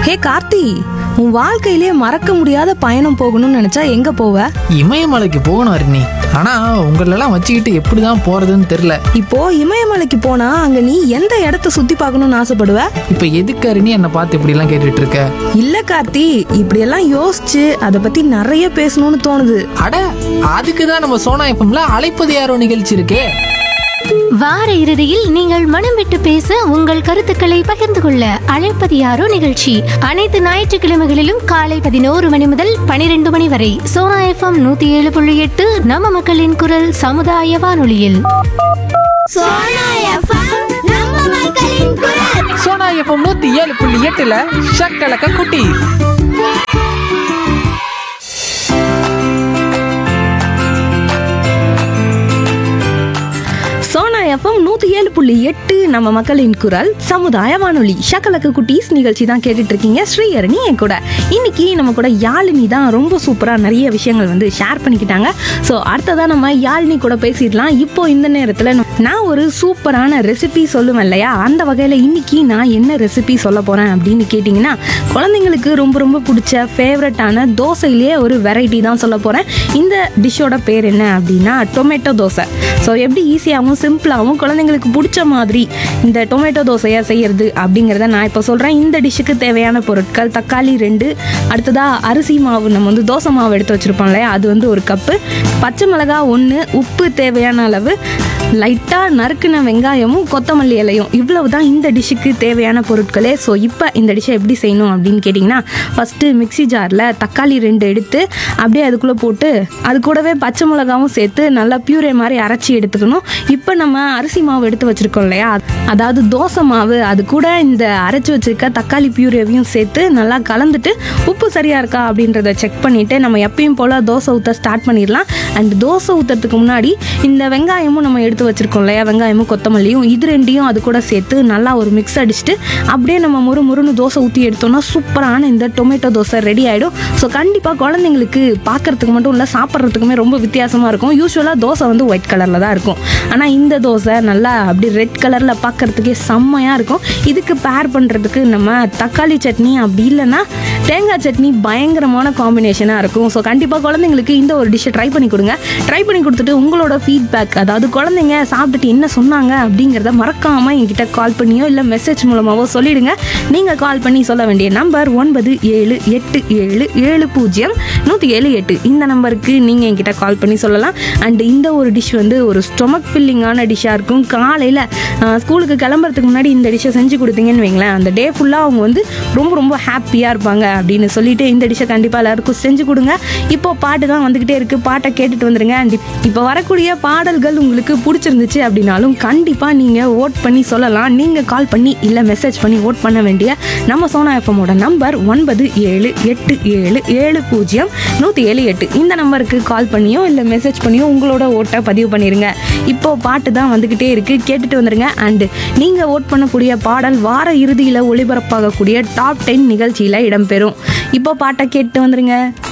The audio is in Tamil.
ஹே கார்த்தி உன் வாழ்க்கையிலே மறக்க முடியாத பயணம் போகணும்னு நினைச்சா எங்க போவ இமயமலைக்கு போகணும் அருணி ஆனா உங்களெல்லாம் வச்சுக்கிட்டு எப்படிதான் போறதுன்னு தெரியல இப்போ இமயமலைக்கு போனா அங்க நீ எந்த இடத்த சுத்தி பார்க்கணும்னு ஆசைப்படுவ இப்ப எதுக்கு அருணி என்னை பார்த்து இப்படி எல்லாம் கேட்டுட்டு இருக்க இல்ல கார்த்தி இப்படியெல்லாம் யோசிச்சு அதை பத்தி நிறைய பேசணும்னு தோணுது அட அதுக்கு தான் நம்ம சோனா எஃப்எம்ல அழைப்பது யாரோ நிகழ்ச்சி இருக்கே வார இறுதியில் நீங்கள் மனம் விட்டு பேச உங்கள் கருத்துக்களை பகிர்ந்து கொள்ள அழைப்பது யாரோ நிகழ்ச்சி அனைத்து ஞாயிற்றுக்கிழமைகளிலும் காலை பதினோரு மணி முதல் பனிரெண்டு மணி வரை சோனா எஃப்எம் நூத்தி ஏழு புள்ளி எட்டு நம்ம மக்களின் குரல் சமுதாய வானொலியில் சோனா எஃப்எம் நம்ம மக்களின் குரல் சோனா எஃப்எம் நூத்தி ஏழு புள்ளி எட்டுல ஷக்கலக்க குட்டி சோனா எஃப்எம் நூத்தி ஏழு புள்ளி எட்டு நம்ம மக்களின் குரல் சமுதாய வானொலி ஷக்கலக்கு குட்டீஸ் நிகழ்ச்சி தான் கேட்டுட்டு இருக்கீங்க ஸ்ரீஹரணி என் கூட இன்னைக்கு நம்ம கூட யாழினி தான் ரொம்ப சூப்பரா நிறைய விஷயங்கள் வந்து ஷேர் பண்ணிக்கிட்டாங்க ஸோ அடுத்ததா நம்ம யாழினி கூட பேசிடலாம் இப்போ இந்த நேரத்துல நான் ஒரு சூப்பரான ரெசிபி சொல்லுவேன் இல்லையா அந்த வகையில இன்னைக்கு நான் என்ன ரெசிபி சொல்ல போறேன் அப்படின்னு கேட்டிங்கன்னா குழந்தைங்களுக்கு ரொம்ப ரொம்ப பிடிச்ச ஃபேவரட்டான தோசையிலேயே ஒரு வெரைட்டி தான் சொல்ல போறேன் இந்த டிஷ்ஷோட பேர் என்ன அப்படின்னா டொமேட்டோ தோசை ஸோ எப்படி ஈஸியாகவும் சிம்பிளாகவும் குழந்தைங்களுக்கு பிடிச்ச மாதிரி இந்த டொமேட்டோ தோசையை செய்யறது அப்படிங்கிறத நான் இப்போ சொல்கிறேன் இந்த டிஷ்ஷுக்கு தேவையான பொருட்கள் தக்காளி ரெண்டு அடுத்ததா அரிசி மாவு நம்ம வந்து தோசை மாவு எடுத்து வச்சுருப்போம் இல்லையா அது வந்து ஒரு கப்பு பச்சை மிளகா ஒன்று உப்பு தேவையான அளவு லைட்டாக நறுக்குன வெங்காயமும் கொத்தமல்லி இலையும் இவ்வளவு தான் இந்த டிஷ்ஷுக்கு தேவையான பொருட்களே ஸோ இப்போ இந்த டிஷ்ஷை எப்படி செய்யணும் அப்படின்னு கேட்டிங்கன்னா ஃபஸ்ட்டு மிக்ஸி ஜாரில் தக்காளி ரெண்டு எடுத்து அப்படியே அதுக்குள்ளே போட்டு அது கூடவே பச்சை மிளகாவும் சேர்த்து நல்லா பியூரே மாதிரி அரைச்சி எடுத்துக்கணும் இப்போ நம்ம அரிசி மாவு எடுத்து வச்சுருக்கோம் இல்லையா அதாவது தோசை மாவு அது கூட இந்த அரைச்சி வச்சிருக்க தக்காளி பியூரேவையும் சேர்த்து நல்லா கலந்துட்டு உப்பு சரியாக இருக்கா அப்படின்றத செக் பண்ணிவிட்டு நம்ம எப்பயும் போல் தோசை ஊற்ற ஸ்டார்ட் பண்ணிடலாம் அண்ட் தோசை ஊற்றுறதுக்கு முன்னாடி இந்த வெங்காயமும் நம்ம எடுத்து வச்சுருக்கோம் இல்லையா வெங்காயமும் கொத்தமல்லியும் இது ரெண்டையும் அது கூட சேர்த்து நல்லா ஒரு மிக்ஸ் அடிச்சுட்டு அப்படியே நம்ம முறு முறுன்னு தோசை ஊற்றி எடுத்தோம்னா சூப்பரான இந்த டொமேட்டோ தோசை ரெடி ஆகிடும் ஸோ கண்டிப்பாக குழந்தைங்களுக்கு பார்க்கறதுக்கு மட்டும் இல்லை சாப்பிட்றதுக்குமே ரொம்ப வித்தியாசமாக இருக்கும் யூஸ்வலாக தோசை வந்து ஒயிட் கலரில் தான் இருக்கும் ஆனால் இந்த தோசை நல்லா அப்படி ரெட் கலரில் பார்க்கறதுக்கே செம்மையாக இருக்கும் இதுக்கு பேர் பண்ணுறதுக்கு நம்ம தக்காளி சட்னி அப்படி இல்லைன்னா தேங்காய் சட்னி பயங்கரமான காம்பினேஷனாக இருக்கும் ஸோ கண்டிப்பாக குழந்தைங்களுக்கு இந்த ஒரு டிஷ்ஷை ட்ரை பண்ணி கொடுங்க ட்ரை பண்ணி கொடுத்துட்டு உங்களோட ஃபீட்பேக் அதாவது குழந்தைங்க சாப்பிட்டுட்டு என்ன சொன்னாங்க அப்படிங்கிறத மறக்காமல் என்கிட்ட கால் பண்ணியோ இல்லை மெசேஜ் மூலமாகவோ சொல்லிடுங்க நீங்கள் கால் பண்ணி சொல்ல வேண்டிய நம்பர் ஒன்பது ஏழு எட்டு ஏழு ஏழு பூஜ்ஜியம் நூற்றி ஏழு எட்டு இந்த நம்பருக்கு நீங்கள் என்கிட்ட கால் பண்ணி சொல்லலாம் அண்ட் இந்த ஒரு டிஷ் வந்து ஒரு ஸ்டொமக் ஃபில்லிங்கான டிஷ்ஷாக இருக்கும் காலையில் ஸ்கூலுக்கு கிளம்புறதுக்கு முன்னாடி இந்த டிஷ்ஷை செஞ்சு கொடுத்தீங்கன்னு வைங்களேன் அந்த டே ஃபுல்லாக அவங்க வந்து ரொம்ப ரொம்ப ஹாப்பியாக இருப்பாங்க அப்படின்னு சொல்லிட்டு இந்த டிஷ்ஷை கண்டிப்பாக எல்லாருக்கும் செஞ்சு கொடுங்க இப்போ பாட்டு தான் வந்துக்கிட்டே இருக்குது பாட்டை கேட்டுட்டு வந்துருங்க அண்ட் இப்போ வரக்கூடிய பாடல்கள் உங்களுக்கு பிடிச்சிருந்துச்சு அப்படின்னாலும் கண்டிப்பாக நீங்கள் ஓட் பண்ணி சொல்லலாம் நீங்கள் கால் பண்ணி இல்லை மெசேஜ் பண்ணி ஓட் பண்ண வேண்டிய நம்ம சோனா எஃப்எம்மோட நம்பர் ஒன்பது ஏழு எட்டு ஏழு ஏழு பூஜ்ஜியம் நூற்றி ஏழு எட்டு இந்த நம்பருக்கு கால் பண்ணியோ இல்லை மெசேஜ் பண்ணியோ உங்களோட ஓட்டை பதிவு பண்ணிடுங்க இப்போ பாட்டு தான் வந்துக்கிட்டே இருக்குது கேட்டுட்டு வந்துருங்க அண்டு நீங்கள் ஓட் பண்ணக்கூடிய பாடல் வார இறுதியில் ஒளிபரப்பாகக்கூடிய டாப் டென் நிகழ்ச்சியில் இடம்பெறும் இப்போ பாட்டை கேட்டு வந்துருங்க